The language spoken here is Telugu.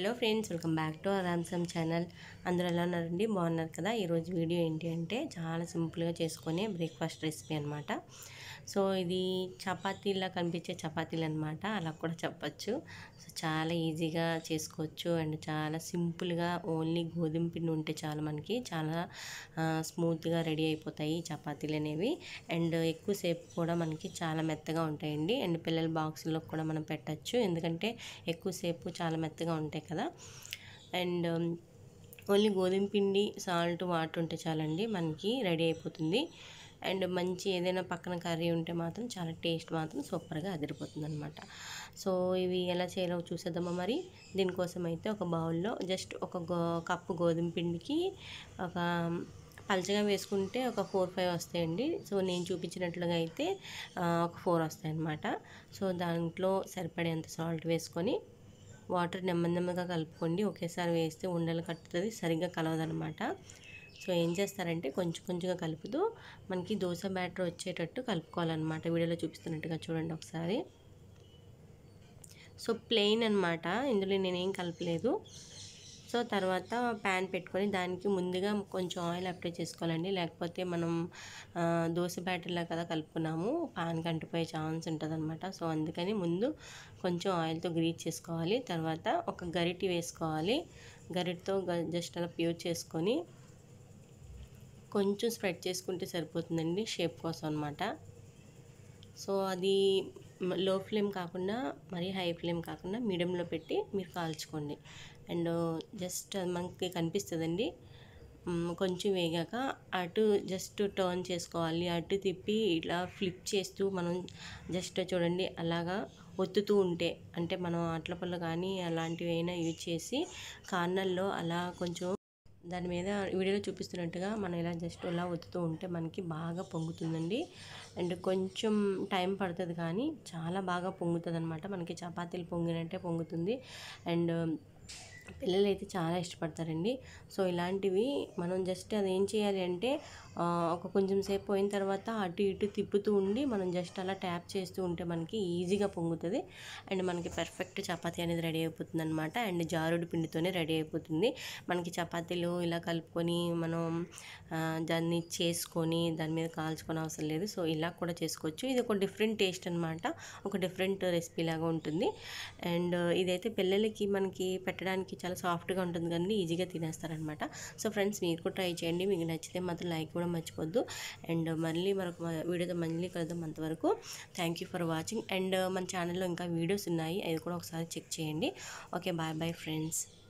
hello friends welcome back to Ramsam channel అందరూ ఎలా ఉన్నారండి బాగున్నారు కదా ఈరోజు వీడియో ఏంటి అంటే చాలా సింపుల్గా చేసుకునే బ్రేక్ఫాస్ట్ రెసిపీ అనమాట సో ఇది చపాతీలా కనిపించే చపాతీలు అనమాట అలా కూడా చెప్పచ్చు సో చాలా ఈజీగా చేసుకోవచ్చు అండ్ చాలా సింపుల్గా ఓన్లీ గోధుమ పిండి ఉంటే చాలు మనకి చాలా స్మూత్గా రెడీ అయిపోతాయి ఈ చపాతీలు అనేవి అండ్ ఎక్కువసేపు కూడా మనకి చాలా మెత్తగా ఉంటాయండి అండ్ పిల్లల బాక్స్లో కూడా మనం పెట్టచ్చు ఎందుకంటే ఎక్కువసేపు చాలా మెత్తగా ఉంటాయి కదా అండ్ ఓన్లీ గోధుమ పిండి సాల్ట్ వాటర్ ఉంటే చాలండి మనకి రెడీ అయిపోతుంది అండ్ మంచి ఏదైనా పక్కన కర్రీ ఉంటే మాత్రం చాలా టేస్ట్ మాత్రం సూపర్గా అదిరిపోతుంది అనమాట సో ఇవి ఎలా చేయాలో చూసేద్దామా మరి దీనికోసం అయితే ఒక బౌల్లో జస్ట్ ఒక గో కప్పు గోధుమ పిండికి ఒక పలచగా వేసుకుంటే ఒక ఫోర్ ఫైవ్ వస్తాయండి సో నేను చూపించినట్లుగా అయితే ఆ, ఒక ఫోర్ వస్తాయి అన్నమాట సో దాంట్లో సరిపడేంత సాల్ట్ వేసుకొని వాటర్ నెమ్మది నెమ్మదిగా కలుపుకోండి ఒకేసారి వేస్తే ఉండలు కట్టుతుంది సరిగ్గా కలవదనమాట సో ఏం చేస్తారంటే కొంచెం కొంచెంగా కలుపుతూ మనకి దోశ బ్యాటర్ వచ్చేటట్టు కలుపుకోవాలన్నమాట వీడియోలో చూపిస్తున్నట్టుగా చూడండి ఒకసారి సో ప్లెయిన్ అనమాట ఇందులో నేనేం కలపలేదు సో తర్వాత ప్యాన్ పెట్టుకొని దానికి ముందుగా కొంచెం ఆయిల్ అప్లై చేసుకోవాలండి లేకపోతే మనం ఆ, దోశ బ్యాటర్లా కదా కలుపుకున్నాము పాన్ కంటిపోయే ఛాన్స్ ఉంటుంది అనమాట సో అందుకని ముందు కొంచెం ఆయిల్తో గ్రీజ్ చేసుకోవాలి తర్వాత ఒక గరిటి వేసుకోవాలి గరిటితో జస్ట్ అలా ప్యూర్ చేసుకొని కొంచెం స్ప్రెడ్ చేసుకుంటే సరిపోతుందండి షేప్ కోసం అనమాట సో అది లో ఫ్లేమ్ కాకుండా మరీ హై ఫ్లేమ్ కాకుండా మీడియంలో పెట్టి మీరు కాల్చుకోండి అండ్ జస్ట్ అది మనకి కనిపిస్తుందండి మ్, కొంచెం వేగాక అటు జస్ట్ టర్న్ చేసుకోవాలి అటు తిప్పి ఇట్లా ఫ్లిప్ చేస్తూ మనం జస్ట్ చూడండి అలాగా ఒత్తుతూ ఉంటే అంటే మనం అట్ల పళ్ళు కానీ అలాంటివి అయినా యూజ్ చేసి కార్నర్లో అలా కొంచెం దాని మీద వీడియోలో చూపిస్తున్నట్టుగా మనం ఇలా జస్ట్ ఇలా ఒత్తుతూ ఉంటే మనకి బాగా పొంగుతుందండి అండ్ కొంచెం టైం పడుతుంది కానీ చాలా బాగా పొంగుతుంది అనమాట మనకి చపాతీలు పొంగినట్టే పొంగుతుంది అండ్ పిల్లలు అయితే చాలా ఇష్టపడతారండి సో ఇలాంటివి మనం జస్ట్ అది ఏం చేయాలి అంటే ఆ, ఒక కొంచెం సేపు పోయిన తర్వాత అటు ఇటు తిప్పుతూ ఉండి మనం జస్ట్ అలా ట్యాప్ చేస్తూ ఉంటే మనకి ఈజీగా పొంగుతుంది అండ్ మనకి పర్ఫెక్ట్ చపాతీ అనేది రెడీ అయిపోతుంది అనమాట అండ్ జారుడు పిండితోనే రెడీ అయిపోతుంది మనకి చపాతీలు ఇలా కలుపుకొని మనం ఆ, దాన్ని చేసుకొని దాని మీద కాల్చుకొని అవసరం లేదు సో ఇలా కూడా చేసుకోవచ్చు ఇది ఒక డిఫరెంట్ టేస్ట్ అనమాట ఒక డిఫరెంట్ రెసిపీ లాగా ఉంటుంది అండ్ ఇదైతే పిల్లలకి మనకి పెట్టడానికి చాలా సాఫ్ట్గా ఉంటుంది కానీ ఈజీగా తినేస్తారనమాట సో ఫ్రెండ్స్ మీరు కూడా ట్రై చేయండి మీకు నచ్చితే మాత్రం లైక్ కూడా మర్చిపోద్దు అండ్ మళ్ళీ మరొక వీడియోతో మళ్ళీ కలుద్దాం అంతవరకు thank you for watching and మన ఛానల్లో ఇంకా వీడియోస్ ఉన్నాయి అవి కూడా ఒకసారి చెక్ చేయండి ఓకే బాయ్ బాయ్ ఫ్రెండ్స్